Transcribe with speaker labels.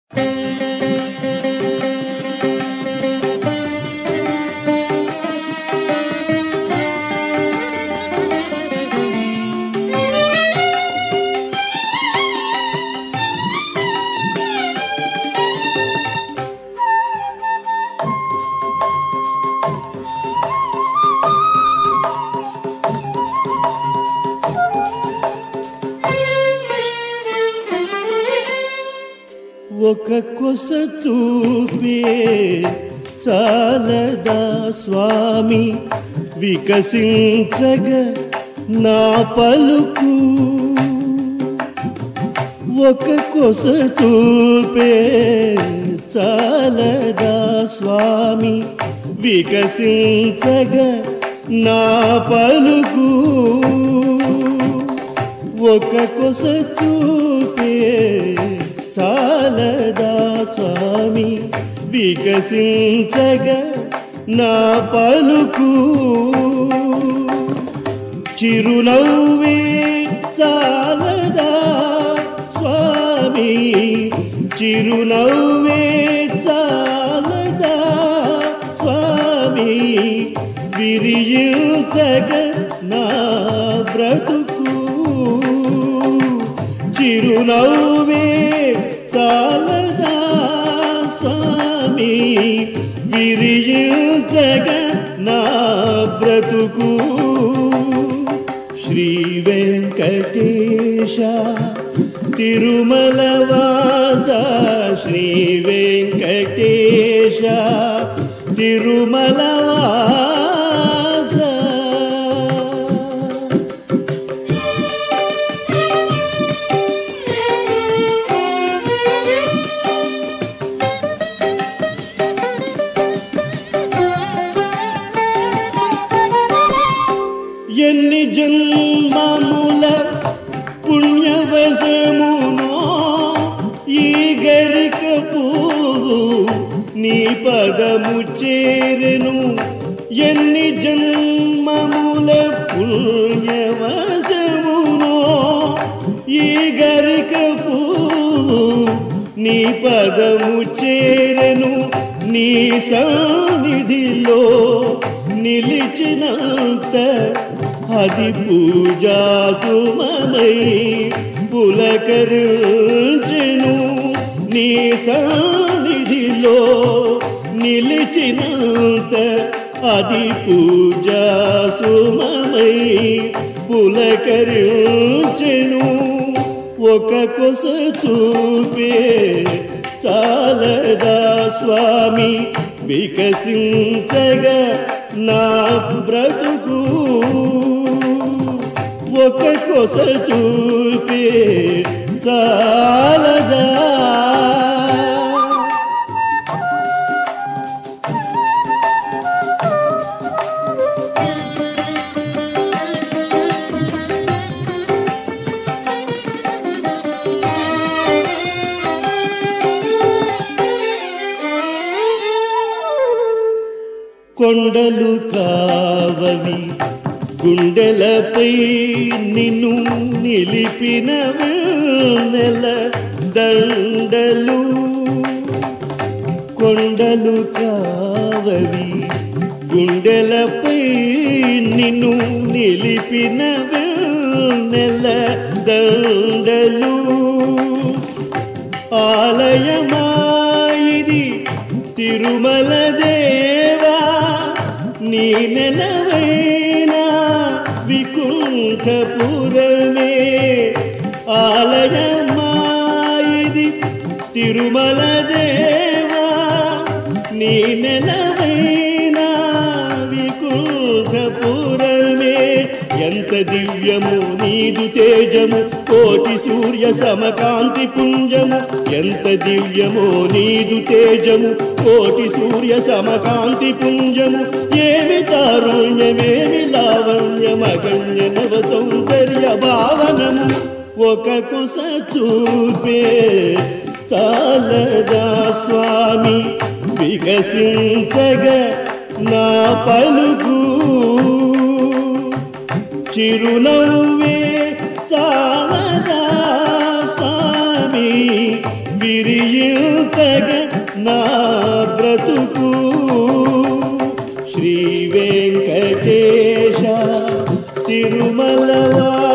Speaker 1: ఒక కొస చూపే చాలదా స్వామి వికసించగ నా పలుకు ఒక కొస చూపే చాలదా స్వామి వికసించగ నా పలుకు ఒక కొస చూపే చాలదా స్వామి వికసించగ నా పలుకు చిరునవ్వే చాలదా స్వామి చిరునవ్వే చాలదా స్వామి విరియుచగ నా బ్రతుకు చిరునవ్వే చాలదా స్వామి విరియుచగ నా బ్రతుకు శ్రీ వెంకటేశ తిరుమల వాస శ్రీ వెంకటేశ తిరుమల వాస ఎన్ని జన్మముల పుణ్యవశమునో ఈ గరిక పువ్వు నీ పదము చేరెను ఎన్ని జన్మముల పుణ్యవశమునో ఈ గరిక పువ్వు నీ పదము చేరెను నీ సన్నిధిలో నిలిచినంత అది పూజా సుమమై పులకరుచెను నీ సన్నిధిలో నిలిచినంత అది పూజా సుమమై పులకరుచెను ఒక కొస చూపే చాలదా స్వామి వికసించగ నా బ్రతుకు ఒక కొస చూపే చాలదా కొండలు కావవి గుండెలపై నిన్ను నిలిపిన నెల దండలు కొండలు కావవి గుండెలపై నిన్ను నిలిపిన నెల దండలు ఆలయమాయిది తిరుమల దేవా నీ నెలవైనా వికుంఠపురమే ఆలయమాయిది తిరుమల దేవా నీ నెలవైనా వికుంఠపురమే ఎంత దివ్యము నీదు తేజము కోటి సూర్య సమకాంతి పుంజము ఎంత దివ్యమో నీదు తేజము కోటి సూర్య సమకాంతి పుంజము ఏమి తారుణ్యమేమి లావణ్యమగణ్య నవ సౌందర్య భావనము ఒక కుస చూపే చాలదా స్వామి వికసించగ నా పలుకు చిరునవ్వే చాలదా స్వామి సిరియుతగ నా బ్రతుకు శ్రీ వెంకటేశ తిరుమలవా